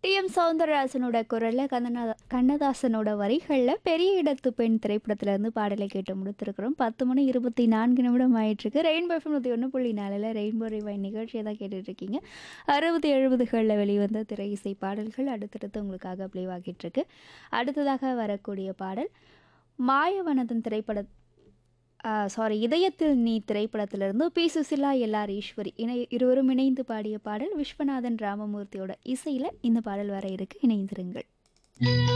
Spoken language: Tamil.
டி எம் சவுந்தரராஜனோட குரலில் கண்ணனா கண்ணதாசனோட வரிகளில் பெரிய இடத்து பெண் திரைப்படத்துல இருந்து பாடலை கேட்டு முடித்திருக்கிறோம் பத்து மணி இருபத்தி நான்கு நிமிடம் ஆயிட்டிருக்கு ரெயின்போ எஃப்எம் நூற்றி ஒன்று புள்ளி நாலில் ரெயின்போ ரிவைன் நிகழ்ச்சியை தான் கேட்டுட்டு இருக்கீங்க அறுபது எழுபதுகளில் வெளிவந்த திரை இசை பாடல்கள் அடுத்தடுத்து உங்களுக்காக ப்ளே ஆகிட்டு இருக்கு அடுத்ததாக வரக்கூடிய பாடல் மாயவனதன் திரைப்பட சாரி இதயத்தில் நீ திரைப்படத்திலிருந்து பி சுசிலா எல்ஆர் ஈஸ்வரி இணை இருவரும் இணைந்து பாடிய பாடல் விஸ்வநாதன் ராமமூர்த்தியோட இசையில் இந்த பாடல் வர இருக்கு இணைந்திருங்கள்